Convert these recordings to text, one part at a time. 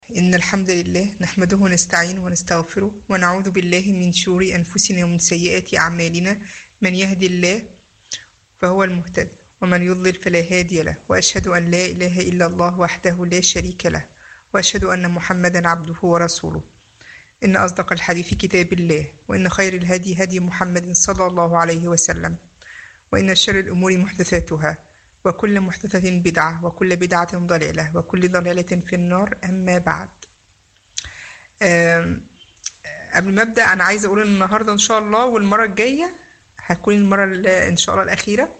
إن الحمد لله نحمده ونستعينه ونستغفره ونعوذ بالله من شرور أنفسنا ومن سيئات أعمالنا من يهدي الله فهو المهتد ومن يضلل فلا هادي له وأشهد أن لا إله إلا الله وحده لا شريك له وأشهد أن محمدا عبده ورسوله إن أصدق الحديث كتاب الله وإن خير الهدي هدي محمد صلى الله عليه وسلم وإن شر الأمور محدثاتها وكل محدثة بدعة وكل بدعة ضلالة وكل ضلالة في النار أما بعد آم، قبل ما أبدأ أنا عايزة أقول إن النهاردة إن شاء الله والمرة الجاية هتكون المرة ال- إن شاء الله الأخيرة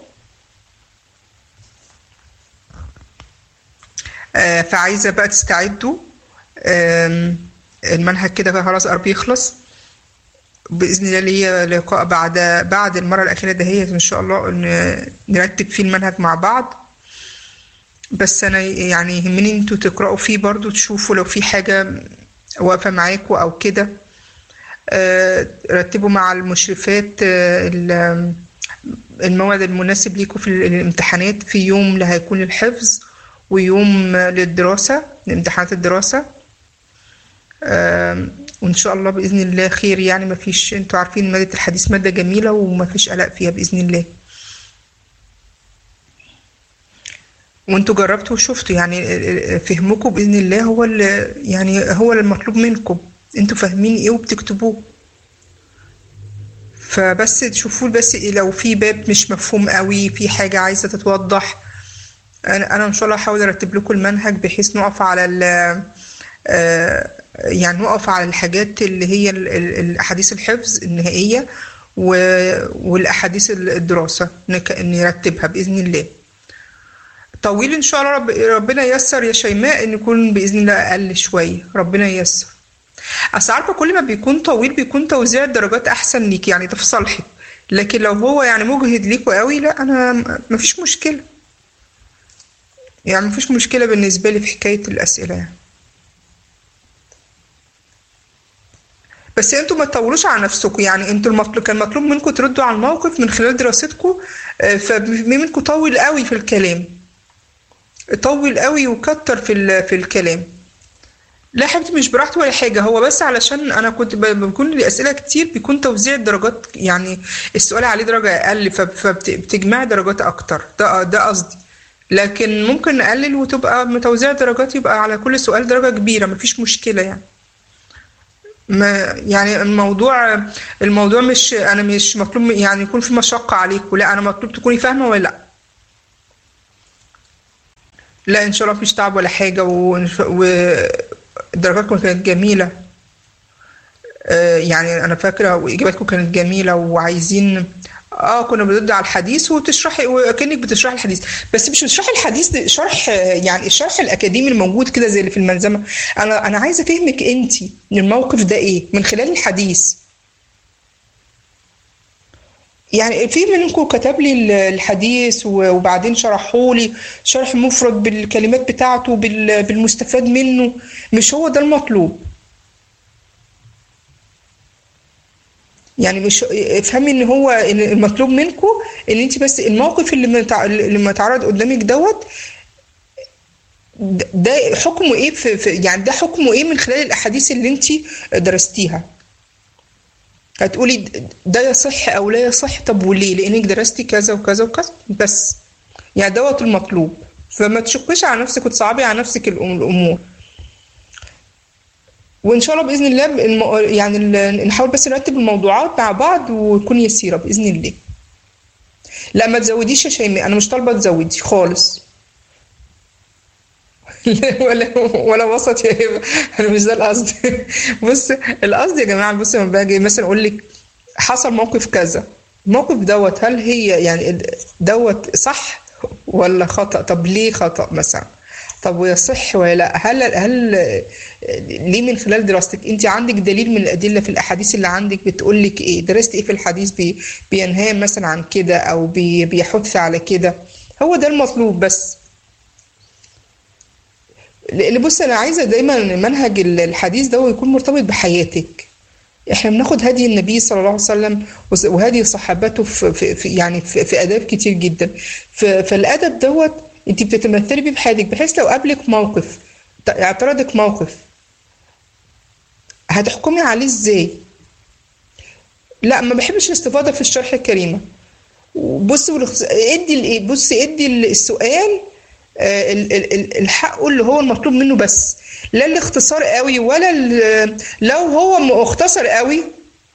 آه، فعايزة بقى تستعدوا آم، المنهج كده خلاص قرب يخلص بإذن الله ليا لقاء بعد بعد المرة الأخيرة دهيت إن شاء الله إن نرتب فيه المنهج مع بعض بس أنا يعني يهمني انتوا تقرأوا فيه برضو تشوفوا لو في حاجة واقفة معاكوا أو كده آه، رتبوا مع المشرفات آه، ال- الموعد المناسب ليكوا في الامتحانات في يوم اللي هيكون للحفظ ويوم للدراسة لامتحانات الدراسة آم، وإن شاء الله بإذن الله خير يعني ما فيش انتوا عارفين مادة الحديث مادة جميلة وما فيش قلق فيها بإذن الله وانتوا جربتوا وشفتوا يعني فهمكم بإذن الله هو اللي يعني هو المطلوب منكم انتوا فاهمين ايه وبتكتبوه فبس تشوفوا بس لو في باب مش مفهوم قوي في حاجة عايزة تتوضح انا انا ان شاء الله هحاول ارتب لكم المنهج بحيث نقف على ال آه، يعني نقف على الحاجات اللي هي ال- ال- الاحاديث الحفظ النهائيه و- والاحاديث الدراسه نك- نرتبها باذن الله طويل ان شاء الله رب ربنا ييسر يا شيماء ان يكون باذن الله اقل شويه ربنا ييسر اصل عارفه كل ما بيكون طويل بيكون توزيع الدرجات احسن ليك يعني ده في صالحك لكن لو هو يعني مجهد ليكوا قوي لا انا م- مفيش مشكله يعني مفيش مشكله بالنسبه لي في حكايه الاسئله يعني. بس انتوا ما تطولوش على نفسكم يعني انتوا المطلوب كان مطلوب منكم تردوا على الموقف من خلال دراستكم آه، فمنكم طول قوي في الكلام طول قوي وكتر في ال- في الكلام لا حبيبتي مش براحتي ولا حاجة هو بس علشان أنا كنت ب- بكون لي أسئلة كتير بيكون توزيع الدرجات يعني السؤال عليه درجة أقل فبتجمع درجات أكتر ده ده قصدي لكن ممكن نقلل وتبقى متوزيع الدرجات يبقى على كل سؤال درجة كبيرة مفيش مشكلة يعني ما يعني الموضوع الموضوع مش انا مش مطلوب يعني يكون في مشقة عليكم لا انا مطلوب تكوني فاهمة ولا لا لا ان شاء الله مفيش تعب ولا حاجة ودرجاتكم كانت جميلة آه، يعني انا فاكرة واجاباتكم كانت جميلة وعايزين اه كنا بنرد على الحديث وتشرحي وكأنك بتشرحي الحديث بس مش بتشرحي الحديث ده شرح آه، يعني الشرح الاكاديمي الموجود كده زي اللي في الملزمة انا انا عايزة افهمك انت الموقف ده ايه من خلال الحديث يعني في منكم كتب لي ال- الحديث و- وبعدين شرحوا لي شرح مفرد بالكلمات بتاعته بال- بالمستفاد منه مش هو ده المطلوب يعني مش افهمي ان هو إن المطلوب منكم ان انت بس الموقف اللي متع- اللي متعرض قدامك دوت ده ده حكمه ايه في في- يعني ده حكمه ايه من خلال الاحاديث اللي انت درستيها هتقولي د- ده يصح او لا يصح طب وليه لانك درستي كذا وكذا وكذا بس يعني دوت المطلوب فما تشقيش على نفسك وتصعبي على نفسك الأم- الامور وان شاء الله باذن الله الم... يعني ال- نحاول بس نرتب الموضوعات مع بعض وتكون يسيره باذن الله لا ما تزوديش يا شيماء انا مش طالبه تزودي خالص ولا ولا وسط يا هبه انا مش ده القصد بص القصد يا جماعه بص لما باجي مثلا اقول لك حصل موقف كذا الموقف دوت هل هي يعني ال- دوت صح ولا خطأ طب ليه خطأ مثلا طب ويصح ولا لا هل هل ليه من خلال دراستك انت عندك دليل من الادله في الاحاديث اللي عندك بتقول لك ايه درست ايه في الحديث بي بينهى مثلا عن كده او بي بيحث على كده هو ده المطلوب بس اللي بص انا عايزه دايما منهج الحديث ده يكون مرتبط بحياتك احنا بناخد هدي النبي صلى الله عليه وسلم وس- وهدي صحابته في, في, في يعني في, في اداب كتير جدا ف- فالادب دوت انت بتتمثلي بيه بحياتك بحيث لو قابلك موقف ت- اعترضك موقف هتحكمي عليه ازاي لا ما بحبش الاستفاضه في الشرح الكريمه بص ادي بص ادي السؤال الحق اللي هو المطلوب منه بس لا الاختصار قوي ولا لو هو مختصر قوي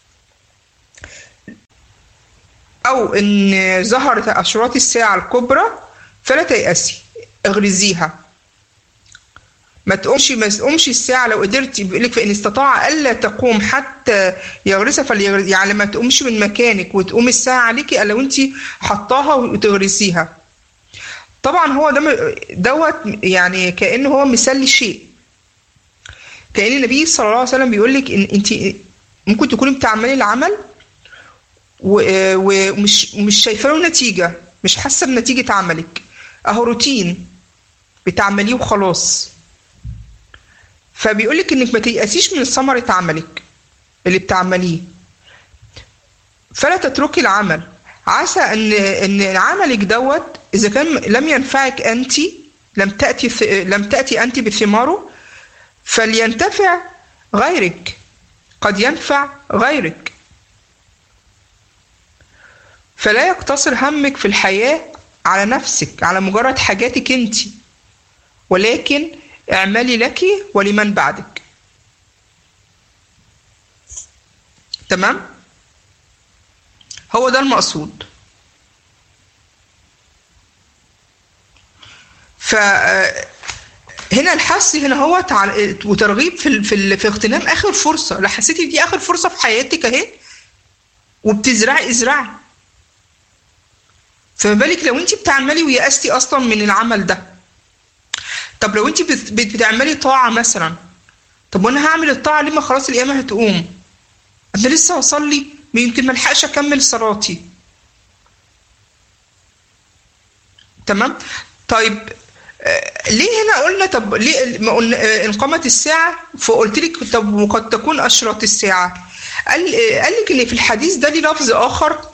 او ان ظهرت اشراط الساعه الكبرى فلا تيأسي اغرزيها ما تقومش ما تقومش الساعة لو قدرتي بيقول لك فإن استطاع ألا تقوم حتى يغرسها فليغرس يعني ما تقومش من مكانك وتقوم الساعة عليكي إلا وأنت حطاها وتغرسيها طبعا هو ده دوت يعني كأنه هو مثال لشيء كأن النبي صلى الله عليه وسلم بيقول لك إن أنت ممكن تكوني بتعملي العمل ومش مش شايفه له نتيجة مش حاسة بنتيجة عملك أهو روتين بتعمليه وخلاص فبيقول لك انك ما تيأسيش من ثمرة عملك اللي بتعمليه فلا تتركي العمل عسى ان ان عملك دوت اذا كان لم ينفعك انت لم تاتي لم تاتي انت بثماره فلينتفع غيرك قد ينفع غيرك فلا يقتصر همك في الحياه على نفسك على مجرد حاجاتك انت ولكن اعملي لك ولمن بعدك تمام هو ده المقصود ف هنا الحث هنا هو وترغيب في في في اغتنام اخر فرصه لو حسيتي دي اخر فرصه في حياتك اهي وبتزرعي ازرعي فما بالك لو انت بتعملي ويأستي اصلا من العمل ده طب لو انت بتعملي طاعه مثلا طب وانا هعمل الطاعه ليه ما خلاص القيامه هتقوم انا لسه هصلي يمكن ما الحقش اكمل صلاتي تمام طيب آه ليه هنا قلنا طب ليه ما قلنا ان قامت الساعه فقلت لك طب وقد تكون اشراط الساعه قال آه قال لك ان في الحديث ده ليه لفظ اخر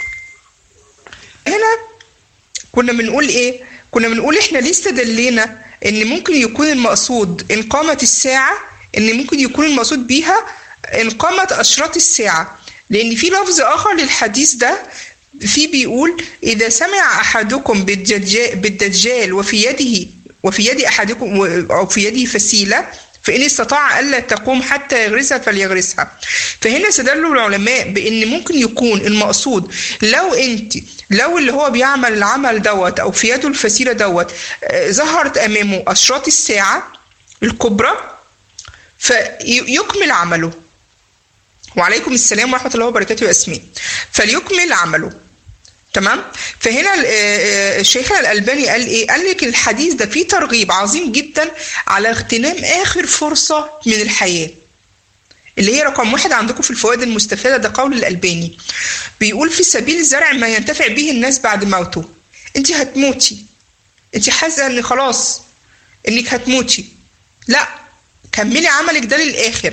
هنا كنا بنقول ايه كنا بنقول احنا ليه استدلينا ان ممكن يكون المقصود ان قامت الساعه ان ممكن يكون المقصود بيها ان قامت اشراط الساعه لان في لفظ اخر للحديث ده في بيقول اذا سمع احدكم بالدجال وفي يده وفي يد احدكم او في يده فسيله فإن استطاع ألا تقوم حتى يغرسها فليغرسها فهنا استدلوا العلماء بأن ممكن يكون المقصود لو أنت لو اللي هو بيعمل العمل دوت أو في يده الفسيلة دوت ظهرت أمامه أشراط الساعة الكبرى فيكمل عمله وعليكم السلام ورحمة الله وبركاته يا أسمين فليكمل عمله تمام فهنا الشيخ الألباني قال إيه قال لك الحديث ده فيه ترغيب عظيم جدا على اغتنام آخر فرصة من الحياة اللي هي رقم واحد عندكم في الفوائد المستفادة ده قول الألباني بيقول في سبيل زرع ما ينتفع به الناس بعد موته انت هتموتي انت حاسة ان خلاص انك هتموتي لا كملي عملك ده للآخر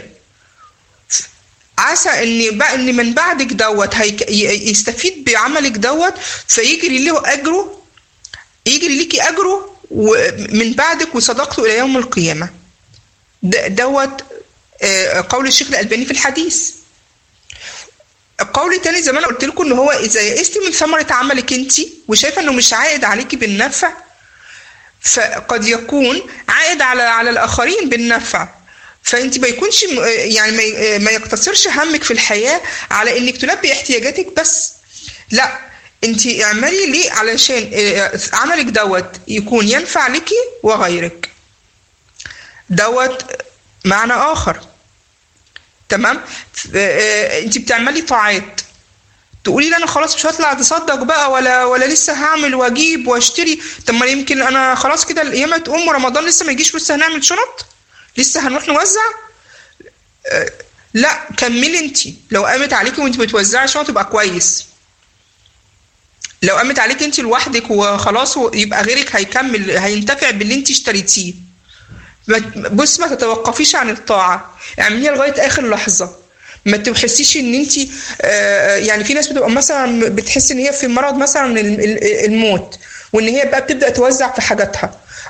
عسى ان بقى ان من بعدك دوت هيك يستفيد بعملك دوت فيجري له اجره يجري ليكي اجره من بعدك وصدقته الى يوم القيامه دوت قول الشيخ الالباني في الحديث القول التاني زي ما انا قلت لكم ان هو اذا يئستي من ثمره عملك انت وشايفه انه مش عائد عليكي بالنفع فقد يكون عائد على على الاخرين بالنفع فانت ما يكونش يعني ما يقتصرش همك في الحياه على انك تلبي احتياجاتك بس لا انت اعملي ليه علشان عملك دوت يكون ينفع لك وغيرك دوت معنى اخر تمام انت بتعملي طاعات تقولي لي انا خلاص مش هطلع اتصدق بقى ولا ولا لسه هعمل واجيب واشتري طب ما يمكن انا خلاص كده الايام تقوم ورمضان لسه ما يجيش لسه هنعمل شنط لسه هنروح نوزع أه لا كملي انت لو قامت عليكي وانت بتوزعي شنط يبقى كويس لو قامت عليك انت لوحدك وخلاص يبقى غيرك هيكمل هينتفع باللي انت اشتريتيه بص ما تتوقفيش عن الطاعه اعمليها لغايه اخر لحظه ما تحسيش ان انت آه يعني في ناس بتبقى مثلا بتحس ان هي في مرض مثلا الموت وان هي بقى بتبدا توزع في حاجاتها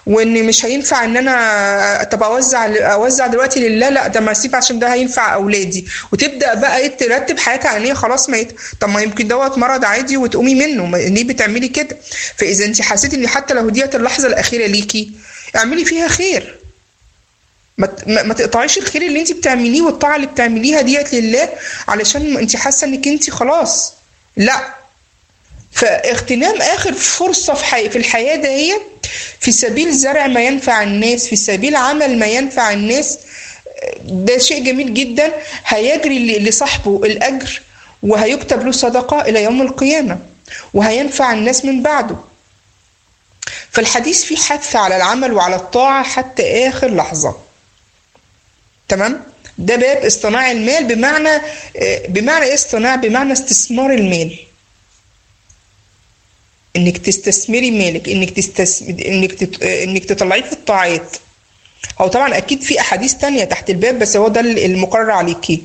وان مش هينفع ان انا طب اوزع اوزع دلوقتي لله لا ده ما اسيب عشان ده هينفع اولادي وتبدا بقى ايه ترتب حياتها على ان هي خلاص ما يت... طب ما يمكن دوت مرض عادي وتقومي منه ما- ليه بتعملي كده فاذا انت حسيتي ان حتى لو ديت اللحظه الاخيره ليكي اعملي فيها خير ما ت- ما ما تقطعيش الخير اللي انت بتعمليه والطاعه اللي بتعمليها ديت لله علشان انت حاسه انك انت خلاص لا فاغتنام اخر فرصه في حي... في الحياه ده هي في سبيل زرع ما ينفع الناس في سبيل عمل ما ينفع الناس ده شيء جميل جدا هيجري ل- لصاحبه الاجر وهيكتب له صدقه الى يوم القيامه وهينفع الناس من بعده فالحديث فيه حث على العمل وعلى الطاعه حتى اخر لحظه تمام ده باب اصطناع المال بمعنى آه، بمعنى ايه اصطناع بمعنى استثمار المال انك تستثمري مالك انك تستثمر انك تت... انك تطلعيه في الطاعات هو طبعا اكيد في احاديث تانية تحت الباب بس هو ده المقرر عليكي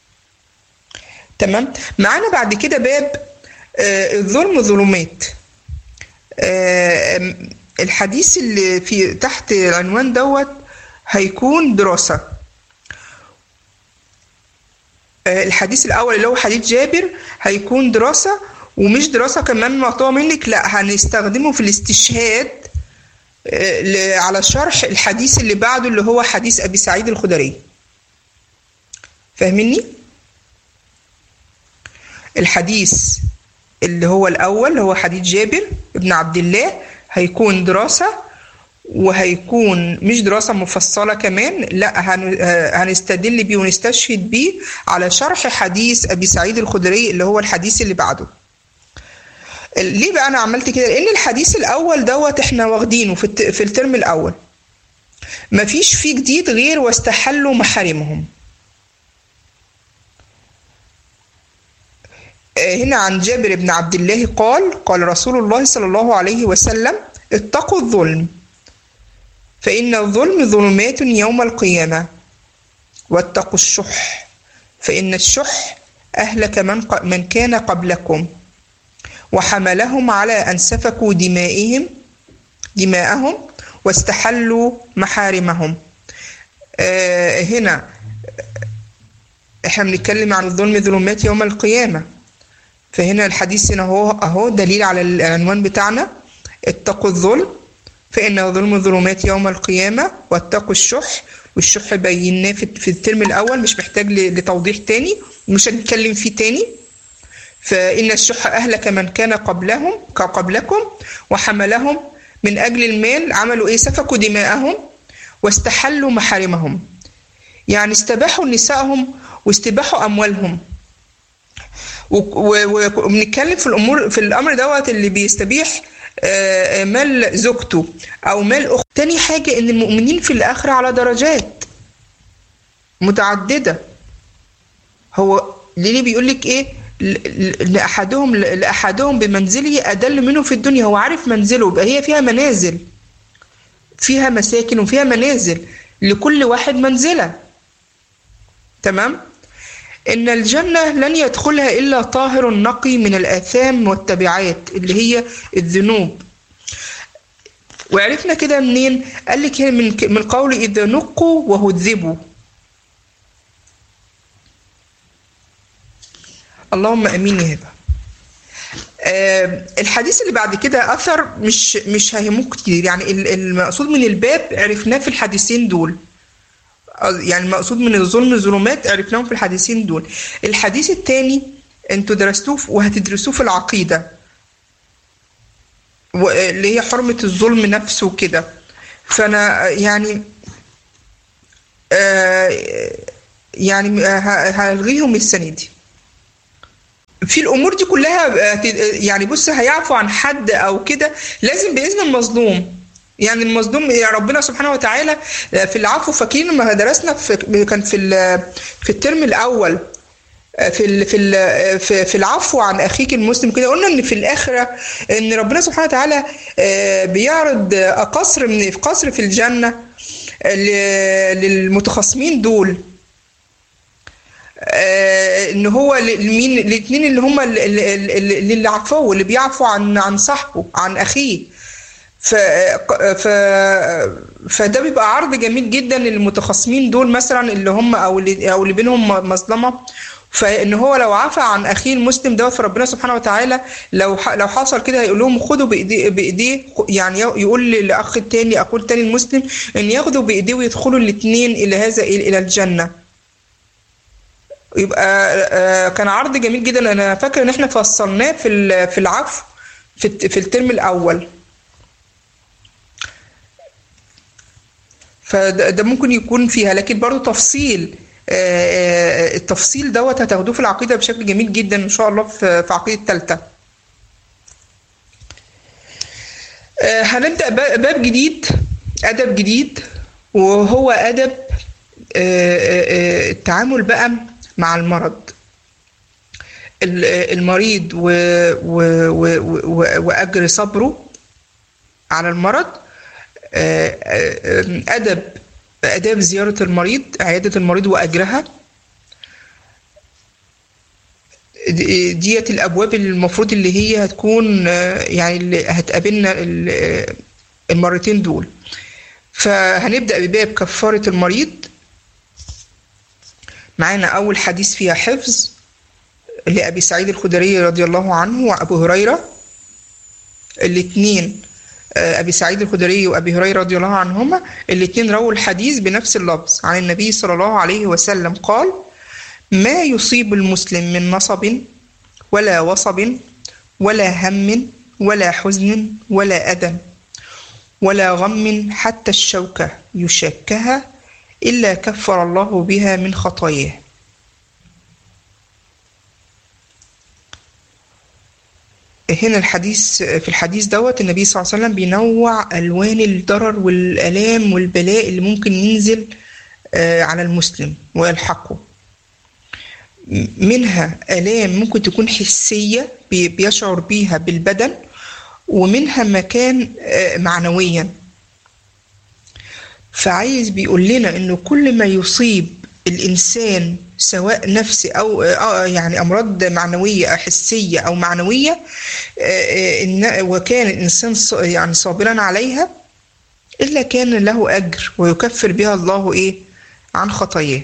تمام معانا بعد كده باب آه، الظلم ظلمات آه، الحديث اللي في تحت العنوان دوت هيكون دراسة آه، الحديث الأول اللي هو حديث جابر هيكون دراسة ومش دراسة كمان مقطوعة منك لا هنستخدمه في الاستشهاد آه، ل- على شرح الحديث اللي بعده اللي هو حديث أبي سعيد الخدري فاهميني؟ الحديث اللي هو الأول اللي هو حديث جابر ابن عبد الله هيكون دراسة وهيكون مش دراسة مفصلة كمان لا هن- آه، هنستدل بيه ونستشهد بيه على شرح حديث أبي سعيد الخدري اللي هو الحديث اللي بعده ليه بقى أنا عملت كده لأن الحديث الأول دوت إحنا واخدينه في, الت- في الترم الأول مفيش فيه جديد غير واستحلوا محارمهم هنا عن جابر بن عبد الله قال قال رسول الله صلى الله عليه وسلم اتقوا الظلم فإن الظلم ظلمات يوم القيامة واتقوا الشح فإن الشح أهلك من, ق- من كان قبلكم وحملهم على أن سفكوا دمائهم دماءهم واستحلوا محارمهم آه هنا احنا بنتكلم عن الظلم ظلمات يوم القيامة فهنا الحديث هنا هو اهو دليل على العنوان بتاعنا اتقوا الظلم فإن الظلم ظلمات يوم القيامة واتقوا الشح والشح بيناه في في الترم الأول مش محتاج ل- لتوضيح تاني ومش هنتكلم فيه تاني فإن الشح أهلك من كان قبلهم كقبلكم وحملهم من أجل المال عملوا إيه سفكوا دماءهم واستحلوا محارمهم يعني استباحوا نسائهم واستباحوا أموالهم و- و- و- وبنتكلم في الامور في الامر دوت اللي بيستبيح آه، آه، مال زوجته او مال اخته تاني حاجه ان المؤمنين في الاخره على درجات متعدده هو ليه بيقول لك ايه ل- ل- لاحدهم لاحدهم بمنزله ادل منه في الدنيا هو عارف منزله يبقى هي فيها منازل فيها مساكن وفيها منازل لكل واحد منزله تمام إن الجنة لن يدخلها إلا طاهر نقي من الآثام والتبعات اللي هي الذنوب وعرفنا كده منين؟ قال لك هنا من من قول إذا نقوا وهذبوا اللهم امين يا هبه آه الحديث اللي بعد كده اثر مش مش هيهمك كتير يعني ال- المقصود من الباب عرفناه في الحديثين دول يعني المقصود من الظلم الظلمات عرفناهم في الحديثين دول الحديث الثاني انتوا درستوه وهتدرسوه في العقيدة و- اللي هي حرمة الظلم نفسه كده فأنا يعني آه يعني ه- هلغيهم السنة دي في الامور دي كلها آه، ت- يعني بص هيعفو عن حد او كده لازم باذن المظلوم يعني المظلوم يا ربنا سبحانه وتعالى آه، في العفو فاكرين لما درسنا في كان في ال- في الترم الاول آه، في ال في ال في, في العفو عن اخيك المسلم كده قلنا ان في الاخره ان ربنا سبحانه وتعالى آه، بيعرض آه، قصر من قصر في الجنه آه، ل- للمتخاصمين دول آه، ان هو ل- مين الاثنين اللي هم اللي, اللي, اللي عفوه اللي بيعفو عن عن صاحبه عن اخيه ف... ف... فده بيبقى عرض جميل جدا للمتخاصمين دول مثلا اللي هم او اللي او اللي بينهم مظلمه فان هو لو عفى عن اخيه المسلم دوت فربنا سبحانه وتعالى لو ح... لو حصل كده هيقول لهم خدوا بايديه بايديه يعني يقول لاخ التاني اخوه التاني المسلم ان ياخدوا بايديه ويدخلوا الاثنين الى هذا الى الجنه يبقى كان عرض جميل جدا انا فاكر ان احنا فصلناه في في العفو في في الترم الاول فده ممكن يكون فيها لكن برضو تفصيل التفصيل دوت هتاخدوه في العقيدة بشكل جميل جدا إن شاء الله في عقيدة التالتة هنبدأ باب جديد أدب جديد وهو أدب التعامل بقى مع المرض المريض و... و... و... وأجر صبره على المرض أدب آداب زيارة المريض عيادة المريض وأجرها ديت الأبواب اللي المفروض اللي هي هتكون يعني اللي هتقابلنا المرتين دول فهنبدأ بباب كفارة المريض معانا أول حديث فيها حفظ لأبي سعيد الخدري رضي الله عنه وأبو هريرة الاثنين أبي سعيد الخدري وأبي هريرة رضي الله عنهما الاثنين رووا الحديث بنفس اللفظ عن النبي صلى الله عليه وسلم قال ما يصيب المسلم من نصب ولا وصب ولا هم ولا حزن ولا أذى ولا غم حتى الشوكة يشكها إلا كفر الله بها من خطاياه هنا الحديث في الحديث دوت النبي صلى الله عليه وسلم بينوع ألوان الضرر والآلام والبلاء اللي ممكن ينزل على المسلم ويلحقه منها آلام ممكن تكون حسية بيشعر بيها بالبدن ومنها مكان معنويا فعايز بيقول لنا انه كل ما يصيب الانسان سواء نفسي او يعني امراض معنويه او حسيه او معنويه وكان الانسان يعني صابرا عليها الا كان له اجر ويكفر بها الله ايه عن خطاياه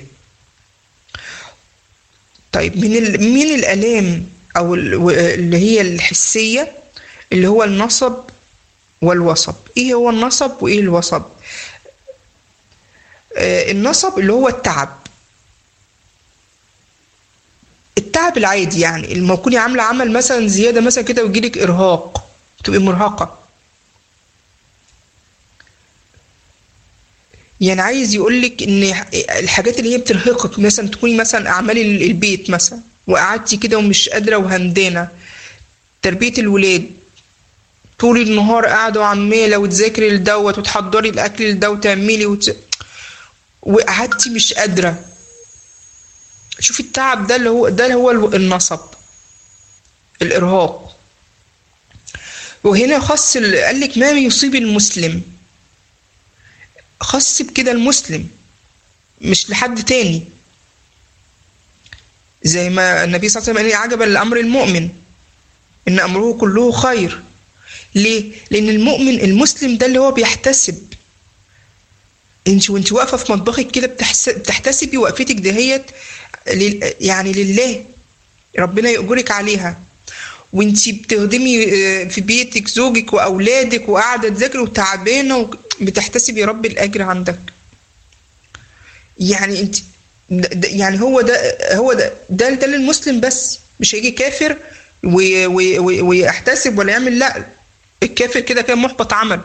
طيب من من الالام او اللي هي الحسيه اللي هو النصب والوصب ايه هو النصب وايه الوصب النصب اللي هو التعب التعب العادي يعني لما تكوني عامله عمل مثلا زياده مثلا كده ويجيلك ارهاق تبقي مرهقه يعني عايز يقول لك ان الحاجات اللي هي بترهقك مثلا تكوني مثلا اعمال البيت مثلا وقعدتي كده ومش قادره وهمدانه تربيه الولاد طول النهار قاعده وعماله وتذاكري لدوت وتحضري الاكل لده وتعملي وت... وقعدتي مش قادره شوفي التعب ده اللي هو ده اللي هو النصب الارهاق وهنا خص قال لك ما يصيب المسلم خص بكده المسلم مش لحد تاني زي ما النبي صلى الله عليه وسلم قال عجبا لامر المؤمن ان امره كله خير ليه لان المؤمن المسلم ده اللي هو بيحتسب انت وانت واقفه في مطبخك كده بتحتسبي وقفتك دهيت يعني لله ربنا يأجرك عليها وانت بتخدمي في بيتك زوجك واولادك وقاعده تذاكري وتعبانه بتحتسبي رب الاجر عندك يعني انت يعني هو ده هو ده ده, ده للمسلم بس مش هيجي كافر ويحتسب ولا يعمل لا الكافر كده كان محبط عمل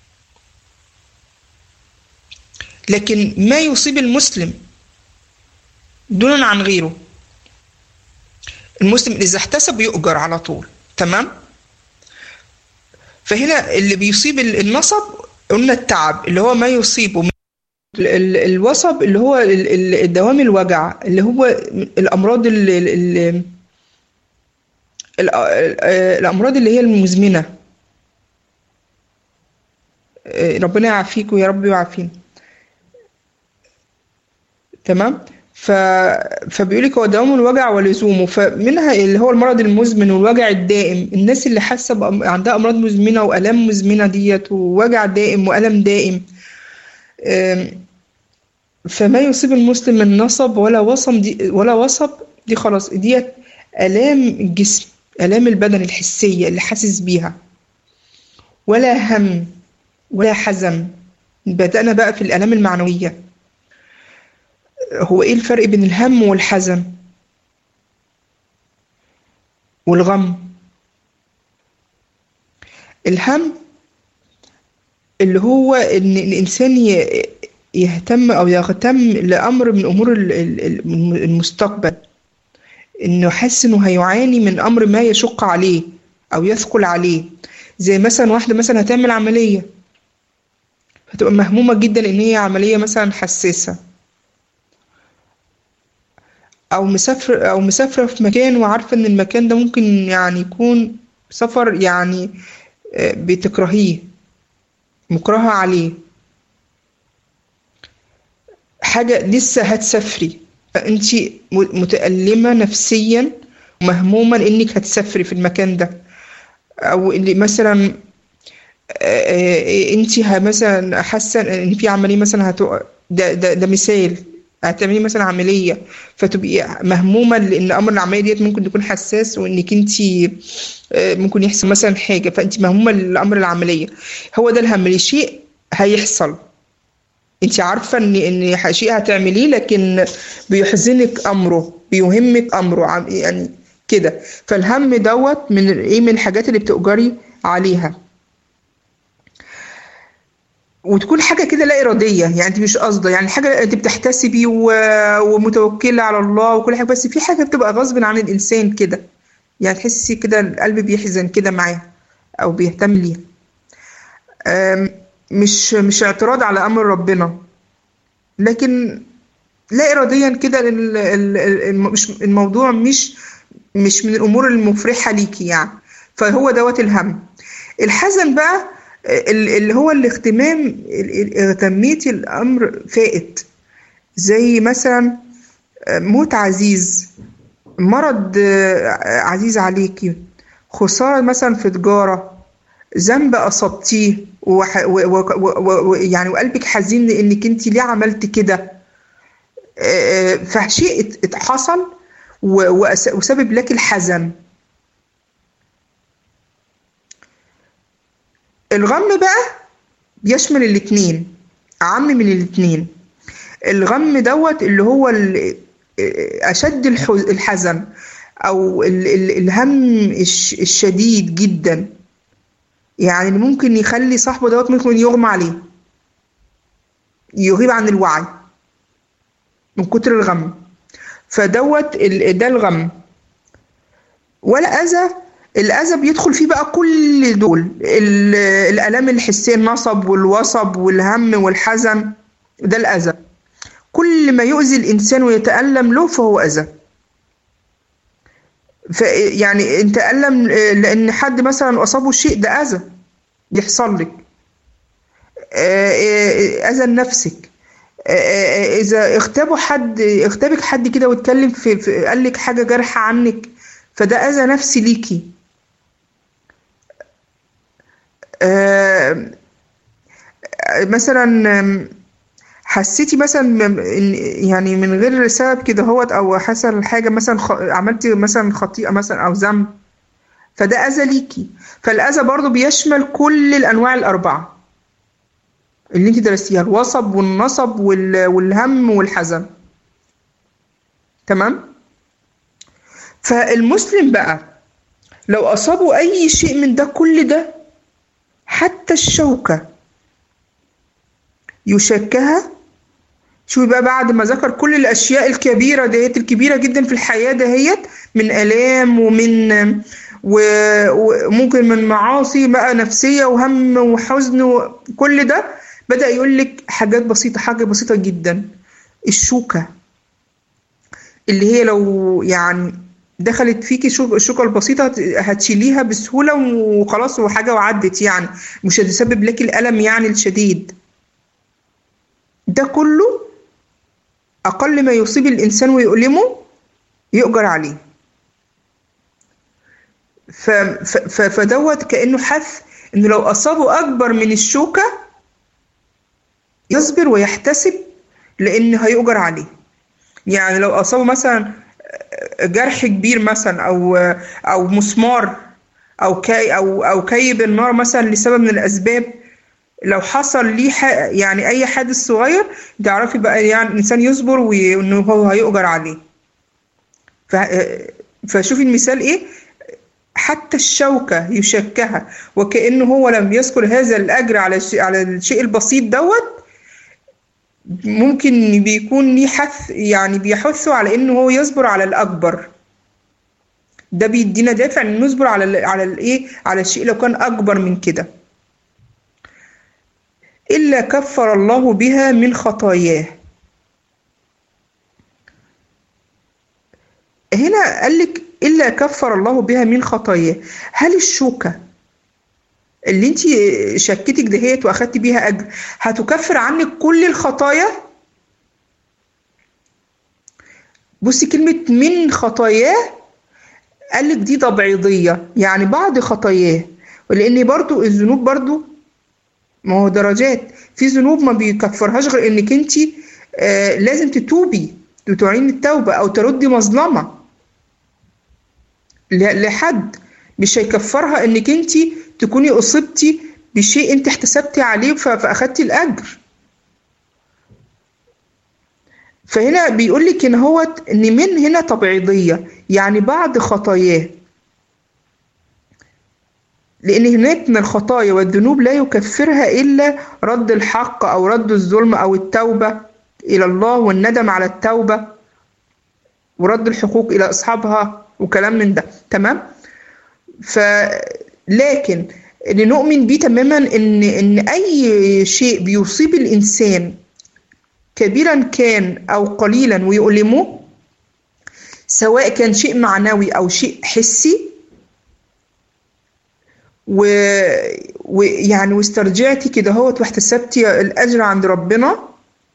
لكن ما يصيب المسلم دونا عن غيره المسلم إذا احتسب يؤجر على طول تمام فهنا اللي بيصيب النصب قلنا التعب اللي هو ما يصيبه الوصب اللي هو الدوام الوجع اللي هو الأمراض اللي الأمراض اللي هي المزمنة ربنا يعافيك ويا رب يعافينا تمام ف... فبيقول لك هو دوام الوجع ولزومه فمنها اللي هو المرض المزمن والوجع الدائم الناس اللي حاسه بأم... عندها امراض مزمنه والام مزمنه ديت ووجع دائم والم دائم أم... فما يصيب المسلم من نصب ولا وصم دي ولا وصب دي خلاص ديت الام الجسم الام البدن الحسيه اللي حاسس بيها ولا هم ولا حزن بدأنا بقى في الآلام المعنوية هو ايه الفرق بين الهم والحزن والغم الهم اللي هو ان الانسان يهتم او يهتم لامر من امور المستقبل انه حاسس انه هيعاني من امر ما يشق عليه او يثقل عليه زي مثلا واحده مثلا هتعمل عمليه فتبقى مهمومه جدا ان هي عمليه مثلا حساسه او مسافر او مسافره في مكان وعارفه ان المكان ده ممكن يعني يكون سفر يعني بتكرهيه مكرهه عليه حاجه لسه هتسافري فانت متألمه نفسيا ومهمومه انك هتسافري في المكان ده او اللي مثلا انت مثلا حاسه ان في عمليه مثلا هتقع ده, ده, ده مثال هتعملي مثلا عمليه فتبقي مهمومه لان امر العمليه ديت ممكن تكون حساس وانك انت ممكن يحصل مثلا حاجه فانت مهمومه لامر العمليه هو ده الهم لشيء هيحصل انت عارفه ان ان شيء هتعمليه لكن بيحزنك امره بيهمك امره يعني كده فالهم دوت من ايه من الحاجات اللي بتؤجري عليها وتكون حاجة كده لا إرادية يعني أنت مش قاصدة يعني حاجة أنت بتحتسبي و... ومتوكلة على الله وكل حاجة بس في حاجة بتبقى غصب عن الإنسان كده يعني تحسي كده القلب بيحزن كده معاها أو بيهتم ليها مش مش اعتراض على أمر ربنا لكن لا إراديا كده مش الموضوع مش مش من الأمور المفرحة ليكي يعني فهو دوت الهم الحزن بقى اللي هو الاهتمام اهتميتي الامر فائت زي مثلا موت عزيز مرض عزيز عليكي خسارة مثلا في تجارة ذنب أصبتيه وح... و... و... و... يعني وقلبك حزين لأنك أنت ليه عملت كده فشيء حصل وسبب لك الحزن الغم بقى بيشمل الاتنين عم من الاتنين الغم دوت اللي هو أشد الحزن أو الهم الشديد جدا يعني اللي ممكن يخلي صاحبه دوت ممكن يغمى عليه يغيب عن الوعي من كتر الغم فدوت ده الغم ولا أذى الأذى بيدخل فيه بقى كل دول الآلام الحسية النصب والوصب والهم والحزن ده الأذى كل ما يؤذي الإنسان ويتألم له فهو أذى يعني انت ألم لأن حد مثلا أصابه شيء ده أذى يحصل لك أذى لنفسك إذا اغتابوا حد اغتابك حد كده واتكلم في, في قال لك حاجة جارحة عنك فده أذى نفسي ليكي مثلا حسيتي مثلا يعني من غير سبب كده هوت او حصل حاجه مثلا عملتي مثلا خطيئه مثلا او ذنب فده اذى ليكي فالاذى برضو بيشمل كل الانواع الاربعه اللي انت درستيها الوصب والنصب والهم والحزن تمام فالمسلم بقى لو اصابه اي شيء من ده كل ده حتى الشوكة يشكها شوفي بقى بعد ما ذكر كل الأشياء الكبيرة ديت الكبيرة جدا في الحياة دهيت من آلام ومن وممكن من معاصي بقى نفسية وهم وحزن وكل ده بدأ يقول لك حاجات بسيطة حاجة بسيطة جدا الشوكة اللي هي لو يعني دخلت فيكي الشوكة البسيطة هتشيليها بسهولة وخلاص وحاجة وعدت يعني مش هتسبب لك الألم يعني الشديد ده كله أقل ما يصيب الإنسان ويؤلمه يؤجر عليه ف... ف... ف... فدوت كأنه حث إنه لو أصابه أكبر من الشوكة يصبر ويحتسب لأن هيؤجر عليه يعني لو أصابه مثلا جرح كبير مثلا أو أو مسمار أو كي أو أو كي بالنار مثلا لسبب من الأسباب لو حصل ليه ح- يعني أي حادث صغير تعرفي بقى يعني الإنسان يصبر وإنه هو هيؤجر عليه ف... فشوفي المثال إيه حتى الشوكة يشكها وكأنه هو لم يذكر هذا الأجر على الشيء على الشيء البسيط دوت ممكن بيكون ليه حث يعني بيحثه على إنه هو يصبر على الأكبر ده بيدينا دافع إن نصبر على ال على الإيه على الشيء لو كان أكبر من كده إلا كفر الله بها من خطاياه هنا قال لك إلا كفر الله بها من خطاياه هل الشوكة اللي انت شكتك دهيت واخدتي بيها اجر هتكفر عنك كل الخطايا بصي كلمة من خطاياه قال لك دي تبعيضية يعني بعض خطاياه ولان برضو الذنوب برضو ما هو درجات في ذنوب ما بيكفرهاش غير انك انت آه لازم تتوبي وتعين التوبة او تردي مظلمة ل- لحد مش هيكفرها انك انت تكوني اصبتي بشيء انت احتسبتي عليه ف- فاخدتي الاجر فهنا بيقول لك ان هو ان من هنا تبعيضيه يعني بعض خطاياه لان هناك من الخطايا والذنوب لا يكفرها الا رد الحق او رد الظلم او التوبه الى الله والندم على التوبه ورد الحقوق الى اصحابها وكلام من ده تمام ف لكن اللي نؤمن بيه تماما ان ان اي شيء بيصيب الانسان كبيرا كان او قليلا ويؤلمه سواء كان شيء معنوي او شيء حسي و... ويعني واسترجعتي كده هوت واحتسبتي الاجر عند ربنا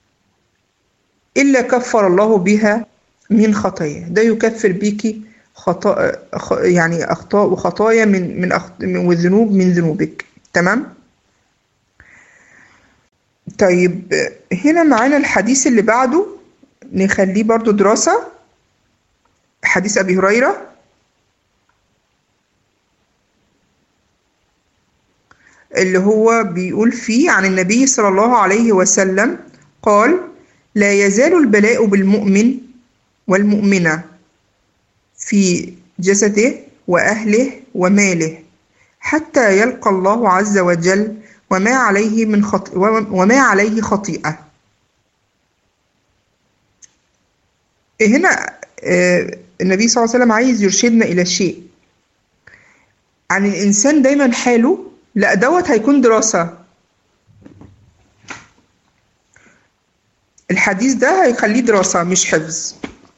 الا كفر الله بها من خطايا ده يكفر بيكي خطأ خ- يعني اخطاء وخطايا من من أخ... من- والذنوب من ذنوبك تمام طيب هنا معانا الحديث اللي بعده نخليه برضو دراسة حديث أبي هريرة اللي هو بيقول فيه عن النبي صلى الله عليه وسلم قال لا يزال البلاء بالمؤمن والمؤمنة في جسده وأهله وماله حتى يلقى الله عز وجل وما عليه من خط... وما عليه خطيئة هنا آه، النبي صلى الله عليه وسلم عايز يرشدنا إلى شيء عن الإنسان دايما حاله لا دوت هيكون دراسة الحديث ده هيخليه دراسة مش حفظ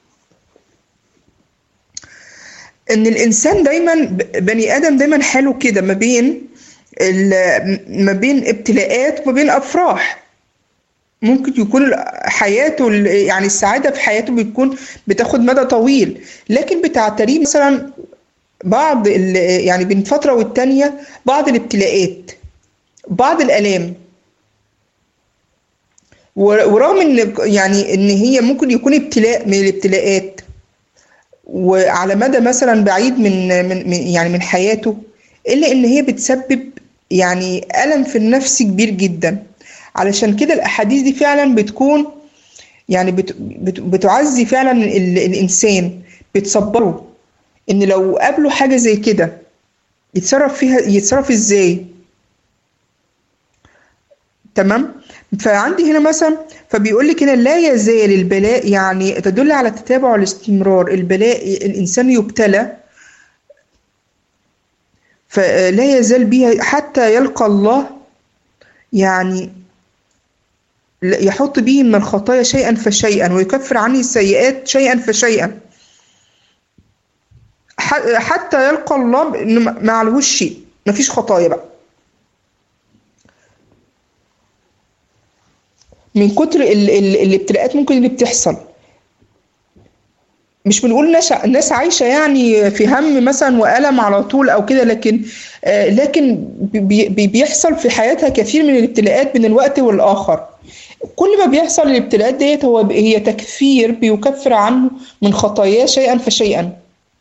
ان الانسان دايما ب- بني ادم دايما حاله كده ما بين ال- ما بين ابتلاءات وما بين افراح ممكن يكون حياته ال- يعني السعادة في حياته بتكون بتاخد مدى طويل لكن بتعتريه مثلا بعض ال- يعني بين فترة والتانية بعض الابتلاءات بعض الآلام ور- ورغم ان يعني ان هي ممكن يكون ابتلاء من الابتلاءات وعلى مدى مثلا بعيد من من من- يعني من حياته الا ان هي بتسبب يعني ألم في النفس كبير جدا علشان كده الأحاديث دي فعلا بتكون يعني بت بت بتعزي فعلا ال الإنسان بتصبره إن لو قابله حاجة زي كده يتصرف فيها يتصرف إزاي تمام فعندي هنا مثلا فبيقول لك هنا لا يزال البلاء يعني تدل على التتابع والاستمرار البلاء الإنسان يبتلى فلا يزال بها حتى يلقى الله يعني يحط به من الخطايا شيئا فشيئا ويكفر عنه السيئات شيئا فشيئا حتى يلقى الله انه ما عليهوش شيء مفيش خطايا بقى من كتر ال- ال- الابتلاءات ممكن اللي بتحصل مش بنقول ناس ناس عايشه يعني في هم مثلا والم على طول او كده لكن آه، لكن بي- بي- بيحصل في حياتها كثير من الابتلاءات من الوقت والاخر كل ما بيحصل الابتلاءات ديت هو هي تكفير بيكفر عنه من خطاياه شيئا فشيئا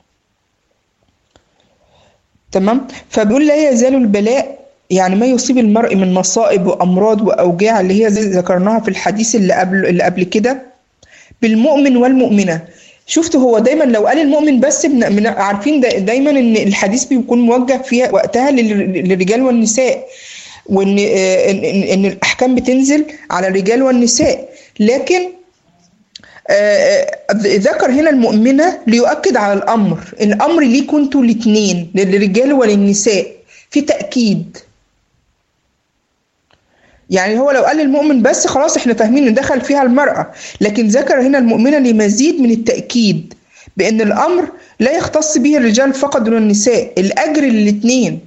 تمام فبيقول لا يزال البلاء يعني ما يصيب المرء من مصائب وامراض واوجاع اللي هي زي ذكرناها في الحديث اللي قبل اللي قبل كده بالمؤمن والمؤمنه شفت هو دايما لو قال المؤمن بس من من- عارفين دا دايما ان الحديث بيكون موجه فيها وقتها لل- للرجال والنساء وان آه، ان إن- إن الاحكام بتنزل على الرجال والنساء لكن آه، آه، ذكر هنا المؤمنة ليؤكد على الأمر الأمر ليكوا انتوا الاتنين للرجال وللنساء في تأكيد يعني هو لو قال المؤمن بس خلاص احنا فاهمين ان دخل فيها المرأة لكن ذكر هنا المؤمنة لمزيد من التأكيد بأن الأمر لا يختص به الرجال فقط دون النساء الأجر للاتنين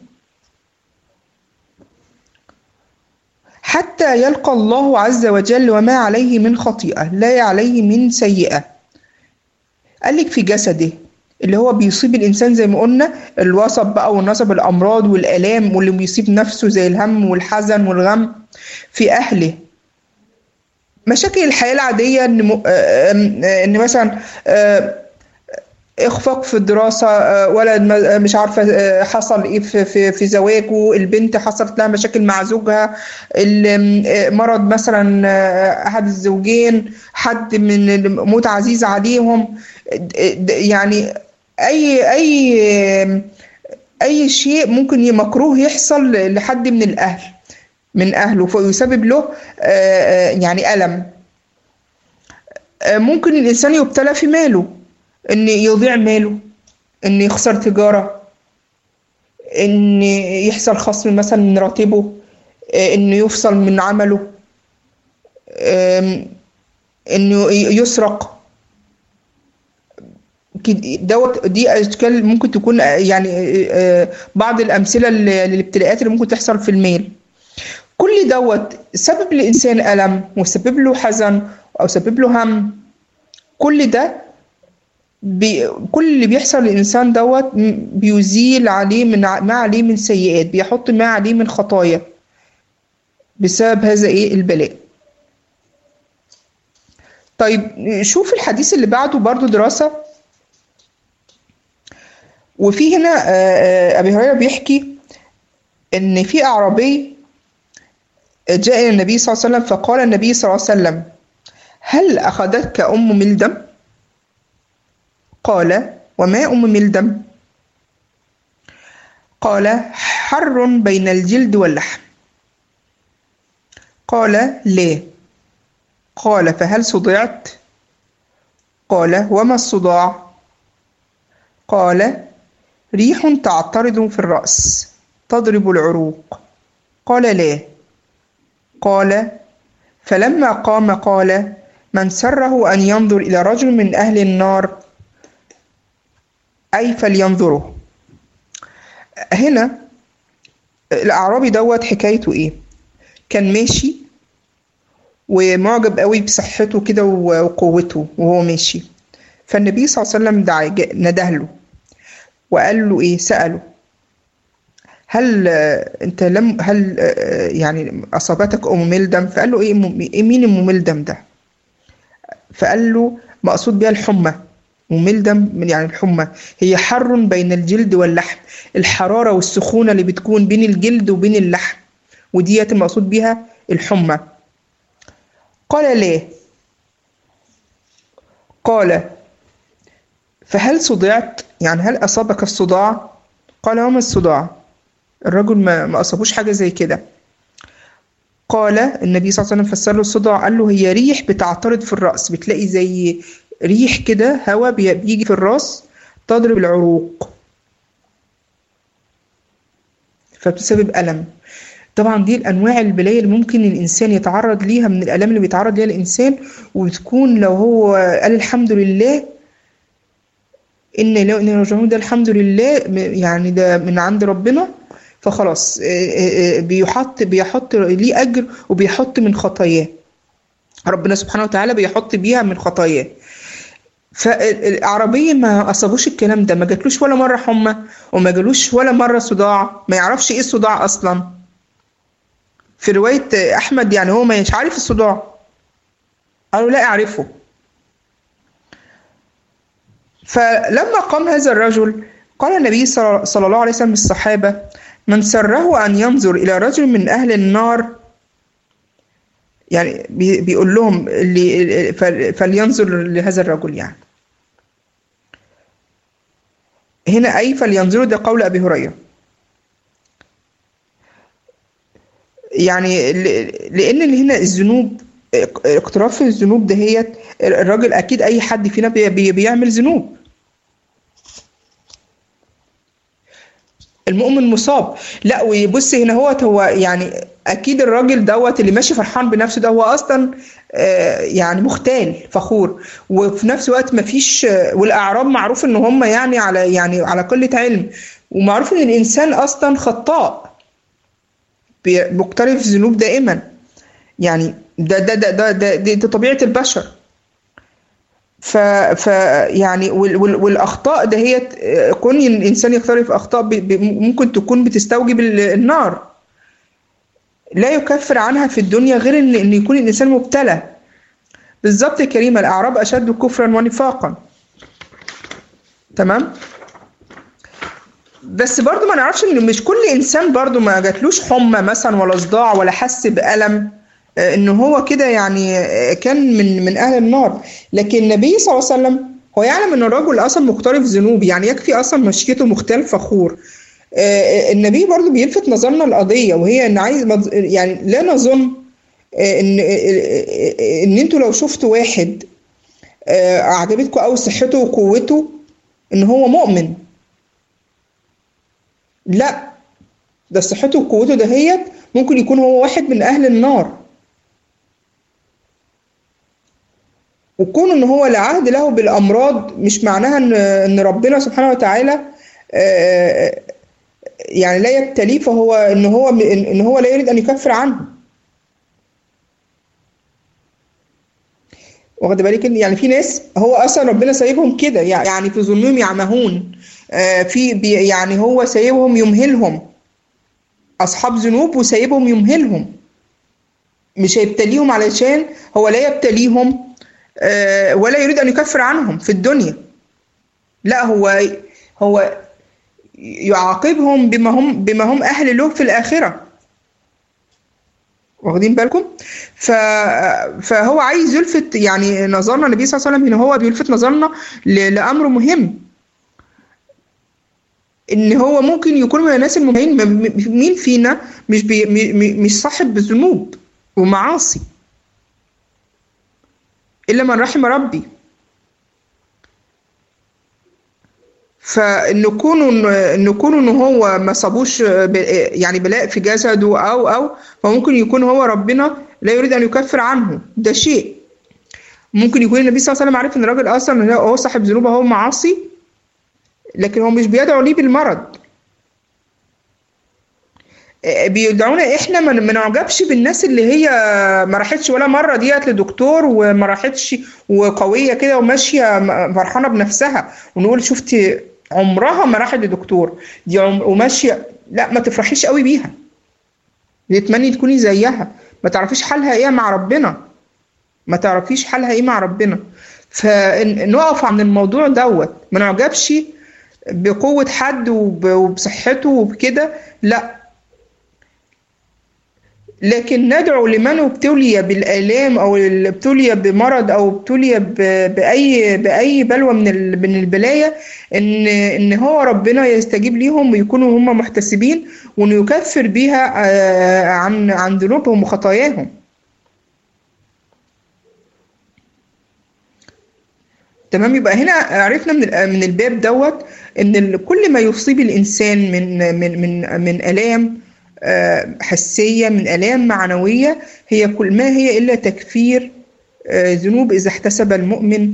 حتى يلقى الله عز وجل وما عليه من خطيئة لا عليه من سيئة قال لك في جسده اللي هو بيصيب الإنسان زي ما قلنا الوصب بقى والنصب الأمراض والآلام واللي بيصيب نفسه زي الهم والحزن والغم في أهله مشاكل الحياة العادية إن, م... آه، آم، آه، إن مثلا آه، اخفاق في الدراسة آه، ولد ما- مش عارفة آه، حصل ايه في, في, في زواجه البنت حصلت لها مشاكل مع زوجها ال- آه، مرض مثلا آه، احد الزوجين حد من الموت عزيز عليهم د- د- يعني اي اي اي شيء ممكن ي- مكروه يحصل لحد من الاهل من اهله فيسبب له آه، آه، يعني الم آه، ممكن الانسان يبتلى في ماله ان يضيع ماله ان يخسر تجارة ان يحصل خصم مثلا من راتبه آه، انه يفصل من عمله آم، انه ي- يسرق كد- دوت دي اشكال ممكن تكون آه، يعني آه، بعض الامثله لل- للابتلاءات اللي ممكن تحصل في المال كل دوت سبب الانسان الم وسبب له حزن او سبب له هم كل ده بي كل اللي بيحصل للإنسان دوت م- بيزيل عليه من ع- ما عليه من سيئات بيحط ما عليه من خطايا بسبب هذا إيه البلاء طيب شوف الحديث اللي بعده برضو دراسة وفي هنا آه، آه، أبي هريرة بيحكي إن في أعرابي جاء إلى النبي صلى الله عليه وسلم فقال النبي صلى الله عليه وسلم هل أخذتك أم ملدم؟ قال وما أم ملدم قال حر بين الجلد واللحم قال لا قال فهل صدعت قال وما الصداع قال ريح تعترض في الرأس تضرب العروق قال لا قال فلما قام قال من سره أن ينظر إلى رجل من أهل النار أي فلينظروا هنا الأعرابي دوت حكايته إيه كان ماشي ومعجب قوي بصحته كده وقوته وهو ماشي فالنبي صلى الله عليه وسلم دعا جا- نده له وقال له إيه سأله هل آه، أنت لم هل آه، يعني أصابتك أم ملدم فقال له إيه أم- إيه مين أم ملدم ده فقال له مقصود بها الحمى وملدم من يعني الحمى هي حر بين الجلد واللحم الحرارة والسخونة اللي بتكون بين الجلد وبين اللحم وديت المقصود بها الحمى قال لا قال فهل صدعت يعني هل أصابك الصداع قال وما الصداع الرجل ما, ما أصابوش حاجة زي كده قال النبي صلى الله عليه وسلم فسر له الصداع قال له هي ريح بتعترض في الرأس بتلاقي زي ريح كده هواء بي- بيجي في الراس تضرب العروق فبتسبب ألم طبعا دي الأنواع البلايا اللي ممكن الإنسان يتعرض ليها من الآلام اللي بيتعرض ليها الإنسان وبتكون لو هو قال الحمد لله إن لو إن راجعون ده الحمد لله م- يعني ده من عند ربنا فخلاص آه، آه، آه، بيحط بيحط ليه أجر وبيحط من خطاياه ربنا سبحانه وتعالى بيحط بيها من خطاياه فالأعرابي ما أصابوش الكلام ده ما جاتلوش ولا مرة حمى وما جالوش ولا مرة صداع ما يعرفش إيه الصداع أصلا في رواية أحمد يعني هو مش عارف الصداع قالوا لا أعرفه فلما قام هذا الرجل قال النبي صلى الله عليه وسلم للصحابة من سره أن ينظر إلى رجل من أهل النار يعني بيقول لهم اللي فلينظر لهذا الرجل يعني هنا أي فلينظروا ده قول أبي هريرة يعني لأن هنا الذنوب اقتراف الذنوب دهيت الراجل أكيد أي حد فينا بيعمل ذنوب المؤمن مصاب لا ويبص هنا هو هو يعني اكيد الراجل دوت اللي ماشي فرحان بنفسه ده هو اصلا يعني مختال فخور وفي نفس الوقت ما فيش والاعراب معروف ان هم يعني على يعني على قله علم ومعروف ان الانسان اصلا خطاء مقترف ذنوب دائما يعني ده ده ده ده, ده, ده, ده طبيعه البشر ف, ف يعني وال وال والاخطاء دهيت كون الانسان يقترف اخطاء ب ب ممكن تكون بتستوجب النار لا يكفر عنها في الدنيا غير ان ان يكون الانسان مبتلى بالظبط يا كريمه الاعراب اشد كفرا ونفاقا تمام بس برضو ما نعرفش ان مش كل انسان برضو ما جاتلوش حمى مثلا ولا صداع ولا حس بالم ان هو كده يعني كان من من اهل النار لكن النبي صلى الله عليه وسلم هو يعلم ان الرجل اصلا مقترف ذنوب يعني يكفي اصلا مشيته مختال فخور النبي برضو بيلفت نظرنا القضيه وهي ان عايز يعني لا نظن ان ان انتوا لو شفتوا واحد عجبتكم قوي صحته وقوته ان هو مؤمن لا ده صحته وقوته دهيت ممكن يكون هو واحد من اهل النار وكون ان هو لا عهد له بالامراض مش معناها ان ان ربنا سبحانه وتعالى يعني لا يبتليه فهو ان هو ان هو لا يريد ان يكفر عنه واخد بالك يعني في ناس هو اصلا ربنا سايبهم كده يعني في ظلمهم يعمهون في يعني هو سايبهم يمهلهم اصحاب ذنوب وسايبهم يمهلهم مش هيبتليهم علشان هو لا يبتليهم ولا يريد ان يكفر عنهم في الدنيا لا هو هو يعاقبهم بما هم بما هم اهل له في الاخره واخدين بالكم ف... فهو عايز يلفت يعني نظرنا النبي صلى الله عليه وسلم ان هو بيلفت نظرنا ل... لامر مهم ان هو ممكن يكون من الناس المهمين مين فينا مش بي... مش صاحب ذنوب ومعاصي الا من رحم ربي فان كونه ان كونه ان هو ما صابوش يعني بلاء في جسده او او فممكن يكون هو ربنا لا يريد ان يكفر عنه ده شيء ممكن يكون النبي صلى الله عليه وسلم عارف ان الراجل اصلا هو صاحب ذنوب هو معاصي لكن هو مش بيدعو ليه بالمرض بيدعونا احنا ما نعجبش بالناس اللي هي ما راحتش ولا مره ديت لدكتور وما راحتش وقويه كده وماشيه فرحانه بنفسها ونقول شفتي عمرها ما راحت لدكتور دي عم... وماشيه لا ما تفرحيش قوي بيها تتمني تكوني زيها ما تعرفيش حالها ايه مع ربنا ما تعرفيش حالها ايه مع ربنا فنقف عن الموضوع دوت ما نعجبش بقوة حد وبصحته وبكده لا لكن ندعو لمن ابتلي بالآلام أو ابتلي بمرض أو ابتلي بأي بأي بلوى من من البلايا إن إن هو ربنا يستجيب ليهم ويكونوا هم محتسبين وإنه يكفر بيها عن عن ذنوبهم وخطاياهم. تمام يبقى هنا عرفنا من من الباب دوت ان كل ما يصيب الانسان من من من من الام حسيه من الام معنويه هي كل ما هي الا تكفير ذنوب اذا احتسب المؤمن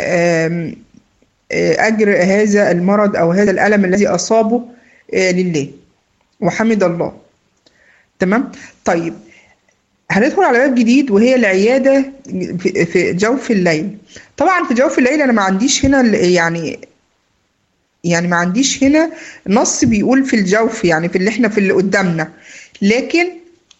اجر هذا المرض او هذا الالم الذي اصابه لله وحمد الله تمام طيب هندخل على باب جديد وهي العيادة في في جوف الليل طبعا في جوف الليل أنا ما عنديش هنا ال- يعني يعني ما عنديش هنا نص بيقول في الجوف يعني في اللي احنا في اللي قدامنا لكن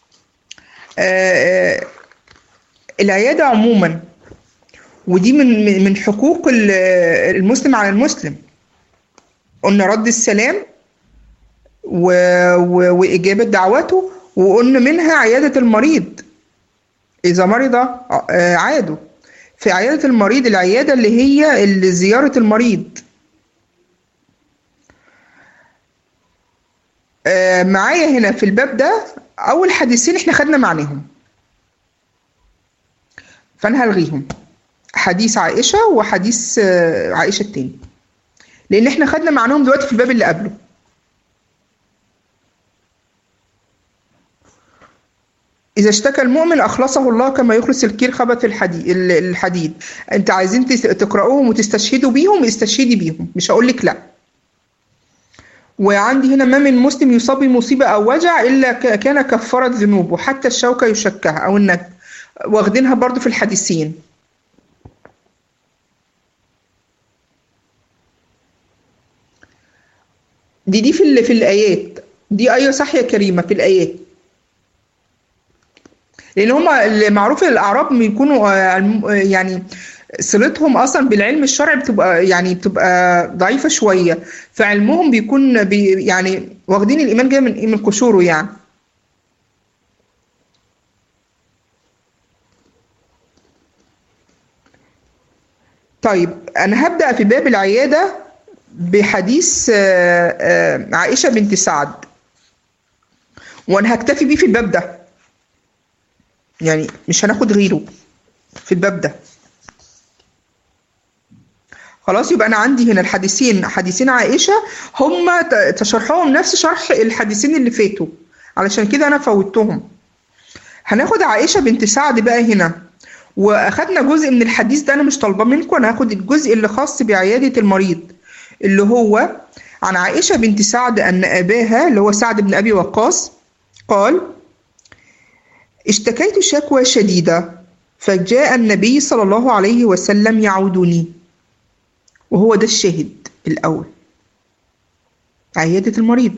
آه، آه، العيادة عموما ودي من من- من حقوق ال- المسلم على المسلم قلنا رد السلام و... و... وإجابة دعوته وقلنا منها عيادة المريض إذا مرض آه، عادوا في عيادة المريض العيادة اللي هي اللي زيارة المريض آه، معايا هنا في الباب ده أول حديثين إحنا خدنا معناهم فأنا هلغيهم حديث عائشة وحديث آه، عائشة التاني لأن إحنا خدنا معناهم دلوقتي في الباب اللي قبله إذا اشتكى المؤمن أخلصه الله كما يخلص الكير خبث الحديد الحديد أنت عايزين تس- تقرأوهم وتستشهدوا بيهم استشهدي بيهم مش هقول لك لا وعندي هنا ما من مسلم يصاب بمصيبة أو وجع إلا ك- كان كفارة ذنوبه حتى الشوكة يشكها أو النجم واخدينها برضو في الحديثين دي دي في ال- في الآيات دي أيوة صح يا كريمة في الآيات لان هم المعروف الاعراب بيكونوا آه، الم- آه، يعني صلتهم اصلا بالعلم الشرعي بتبقى يعني بتبقى ضعيفه شويه فعلمهم بيكون بي يعني واخدين الايمان جاي من من قشوره يعني طيب انا هبدا في باب العياده بحديث آه، آه، عائشه بنت سعد وانا هكتفي بيه في الباب ده يعني مش هناخد غيره في الباب ده خلاص يبقى انا عندي هنا الحديثين حديثين عائشه هم ت- تشرحهم نفس شرح الحديثين اللي فاتوا علشان كده انا فوتهم هناخد عائشه بنت سعد بقى هنا واخدنا جزء من الحديث ده انا مش طالباه منكم انا هاخد الجزء اللي خاص بعياده المريض اللي هو عن عائشه بنت سعد ان اباها اللي هو سعد بن ابي وقاص قال اشتكيت شكوى شديدة فجاء النبي صلى الله عليه وسلم يعودني وهو ده الشاهد الأول عيادة المريض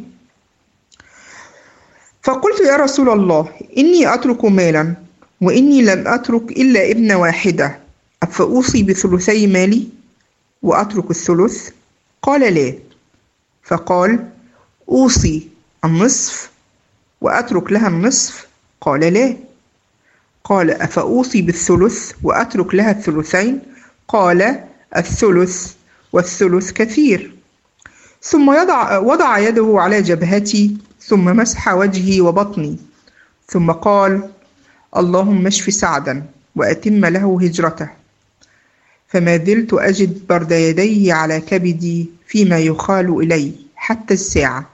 فقلت يا رسول الله إني أترك مالا وإني لم أترك إلا ابن واحدة أفأوصي بثلثي مالي وأترك الثلث قال لا فقال أوصي النصف وأترك لها النصف قال لا قال أفأوصي بالثلث وأترك لها الثلثين قال الثلث والثلث كثير ثم يضع وضع يده على جبهتي ثم مسح وجهي وبطني ثم قال اللهم اشف سعدا وأتم له هجرته فما زلت أجد برد يديه على كبدي فيما يخال إلي حتى الساعة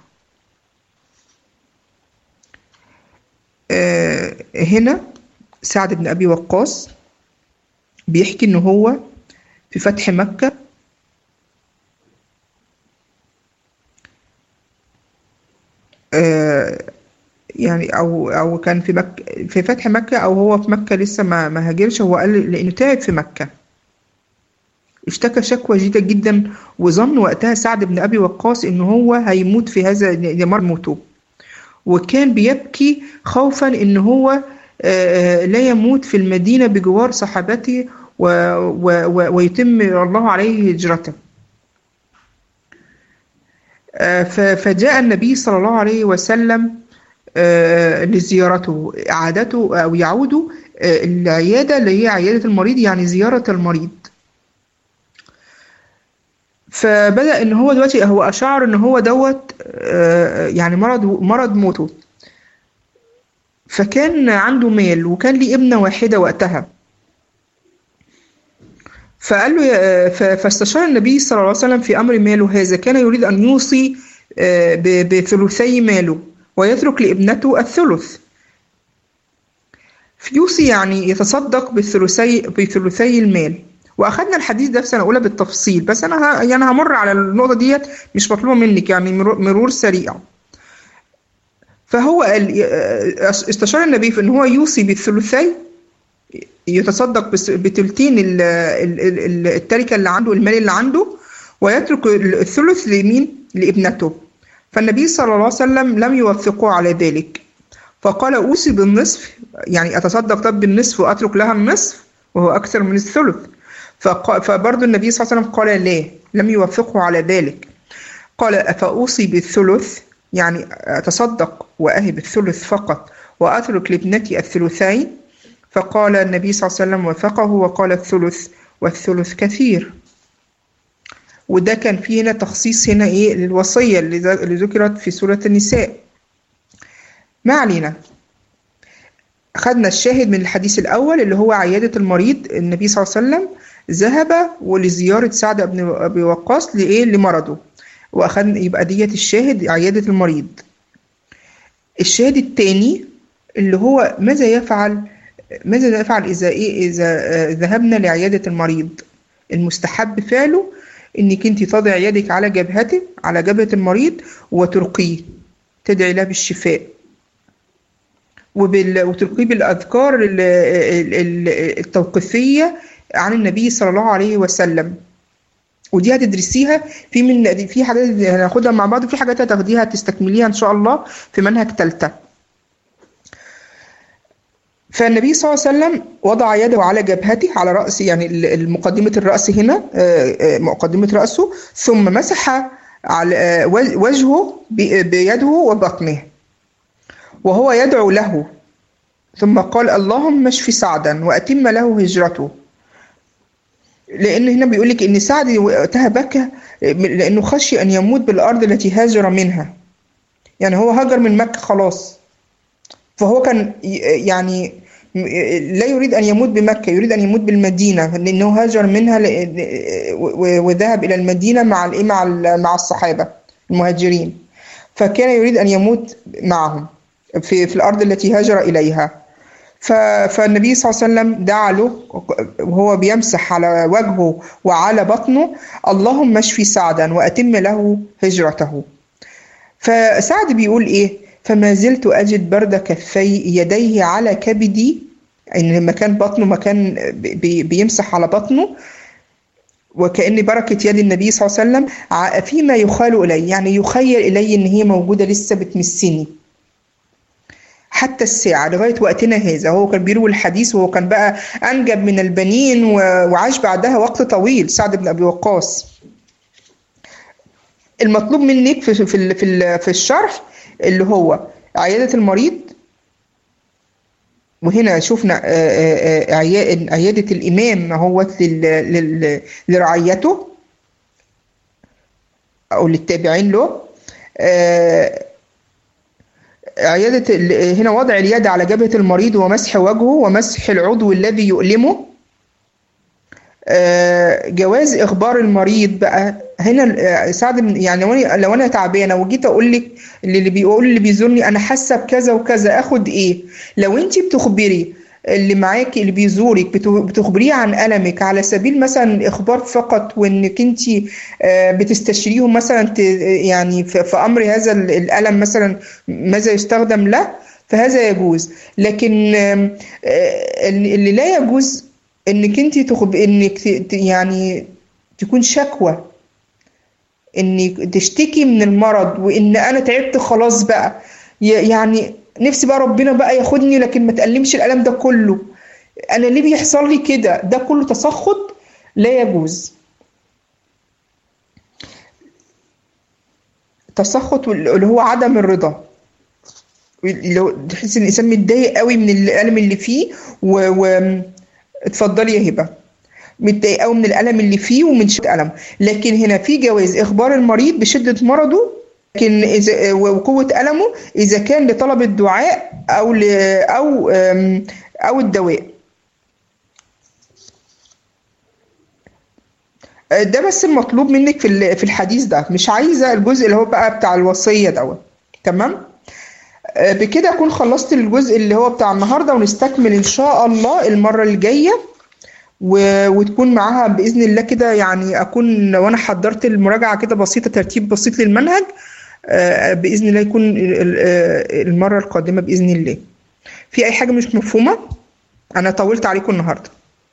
آه، هنا سعد بن أبي وقاص بيحكي إن هو في فتح مكة آه، يعني أو أو كان في مكة في فتح مكة أو هو في مكة لسه ما ما هاجرش هو قال لأنه تعب في مكة اشتكى شكوى شديدة جدا وظن وقتها سعد بن أبي وقاص إن هو هيموت في هذا يمر موته وكان بيبكي خوفا ان هو آه، آه، لا يموت في المدينة بجوار صحابته و و و ويتم الله عليه هجرته آه، ف- فجاء النبي صلى الله عليه وسلم آه، لزيارته عادته أو يعود آه، العيادة اللي هي عيادة المريض يعني زيارة المريض فبدأ إن هو دلوقتي هو أشعر إن هو دوت آه، يعني مرض مرض موته فكان عنده مال وكان لي ابنة واحدة وقتها فقال له يا- ف- فاستشار النبي صلى الله عليه وسلم في أمر ماله هذا كان يريد أن يوصي آه، ب- بثلثي ماله ويترك لابنته الثلث يوصي يعني يتصدق بثلثي بثلثي المال واخدنا الحديث ده في سنه اولى بالتفصيل بس انا ه... يعني همر على النقطه ديت مش مطلوبه منك يعني مرو- مرور سريع فهو قال استشار النبي في ان هو يوصي بالثلثي يتصدق بس- بتلتين ال- ال- ال- التركه اللي عنده المال اللي عنده ويترك الثلث لمين لابنته فالنبي صلى الله عليه وسلم لم يوفقه على ذلك فقال اوصي بالنصف يعني اتصدق طب بالنصف واترك لها النصف وهو اكثر من الثلث فق- فبرضه النبي صلى الله عليه وسلم قال لا لم يوفقه على ذلك قال أفأوصي بالثلث يعني أتصدق وأهب الثلث فقط وأترك لابنتي الثلثين فقال النبي صلى الله عليه وسلم وفقه وقال الثلث والثلث كثير وده كان فيه هنا تخصيص هنا ايه للوصية اللي ذ- اللي ذكرت في سورة النساء ما علينا خدنا الشاهد من الحديث الأول اللي هو عيادة المريض النبي صلى الله عليه وسلم ذهب ولزيارة سعد بن أبي وقاص لإيه لمرضه وأخذنا يبقى ديت الشاهد عيادة المريض الشاهد الثاني اللي هو ماذا يفعل ماذا نفعل إذا إيه إذا آه، ذهبنا لعيادة المريض المستحب فعله إنك أنت تضع يدك على جبهته على جبهة المريض وترقيه تدعي له بالشفاء وبال... وترقيه بالأذكار ال- ال- ال- التوقيفية عن النبي صلى الله عليه وسلم ودي هتدرسيها في من في حاجات هناخدها مع بعض وفي حاجات هتاخديها تستكمليها ان شاء الله في منهج تالتة فالنبي صلى الله عليه وسلم وضع يده على جبهته على رأس يعني ال- ال- مقدمة الرأس هنا آه، آه، مقدمة رأسه ثم مسح على آه، وج- وجهه ب- بيده وبطنه وهو يدعو له ثم قال اللهم اشف سعدا وأتم له هجرته لأن هنا بيقول لك إن سعد وقتها بكى لأنه خشي أن يموت بالأرض التي هاجر منها يعني هو هاجر من مكة خلاص فهو كان ي- يعني م- لا يريد أن يموت بمكة يريد أن يموت بالمدينة لأنه هاجر منها ل- و- وذهب إلى المدينة مع الإيه مع ال- مع الصحابة المهاجرين فكان يريد أن يموت معهم في في الأرض التي هاجر إليها ف- فالنبي صلى الله عليه وسلم دعا له وهو بيمسح على وجهه وعلى بطنه اللهم اشفي سعدا وأتم له هجرته فسعد بيقول ايه فما زلت اجد برد كفي يديه على كبدي ان مكان بطنه مكان بي- بيمسح على بطنه وكأن بركة يد النبي صلى الله عليه وسلم ع- فيما يخال إلي يعني يخيل إلي إن هي موجودة لسه بتمسني حتى الساعة لغاية وقتنا هذا هو كان بيروي الحديث وهو كان بقى أنجب من البنين و- وعاش بعدها وقت طويل سعد بن أبي وقاص المطلوب منك في في ال- في ال- في الشرح اللي هو عيادة المريض وهنا شفنا آه، آه، آه، عيا- عيادة الإمام هو لرعيته أو للتابعين له آه، عيادة ال- هنا وضع اليد على جبهة المريض ومسح وجهه ومسح العضو الذي يؤلمه آه، جواز اخبار المريض بقى هنا آه، سعد بن- يعني لو انا لو انا تعبانه وجيت اقول لك اللي بيقول اللي بيزورني انا حاسه بكذا وكذا اخد ايه لو انت بتخبري اللي معاكي اللي بيزورك بت- بتخبريه عن ألمك على سبيل مثلا إخبار فقط وإنك أنت بتستشيريهم مثلا ت- يعني في في أمر هذا ال- الألم مثلا ماذا يستخدم له فهذا يجوز لكن آم، آه، اللي لا يجوز انك انت تخب انك ت- ت- يعني تكون شكوى انك تشتكي من المرض وان انا تعبت خلاص بقى ي- يعني نفسي بقى ربنا بقى ياخدني لكن ما تألمش الألم ده كله انا ليه بيحصل لي كده ده كله تسخط لا يجوز تسخط اللي هو عدم الرضا لو تحس ان الانسان متضايق قوي من الالم اللي فيه و, و... اتفضلي يا هبه متضايق قوي من الالم اللي فيه ومن شده الم لكن هنا في جواز اخبار المريض بشده مرضه لكن اذا وقوه المه اذا كان لطلب الدعاء او ل... او أم، او الدواء ده بس المطلوب منك في ال- في الحديث ده مش عايزه الجزء اللي هو بقى بتاع الوصيه دوت تمام آه، بكده اكون خلصت الجزء اللي هو بتاع النهارده ونستكمل ان شاء الله المره الجايه و... وتكون معاها باذن الله كده يعني اكون وانا حضرت المراجعه كده بسيطه ترتيب بسيط للمنهج آه، بإذن الله يكون ال- ال- آه، المرة القادمة بإذن الله في أي حاجة مش مفهومة أنا طولت عليكم النهاردة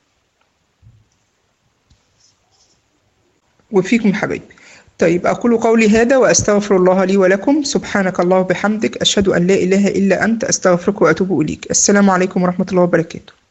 وفيكم حبايبي طيب أقول قولي هذا وأستغفر الله لي ولكم سبحانك الله وبحمدك أشهد أن لا إله إلا أنت أستغفرك وأتوب إليك السلام عليكم ورحمة الله وبركاته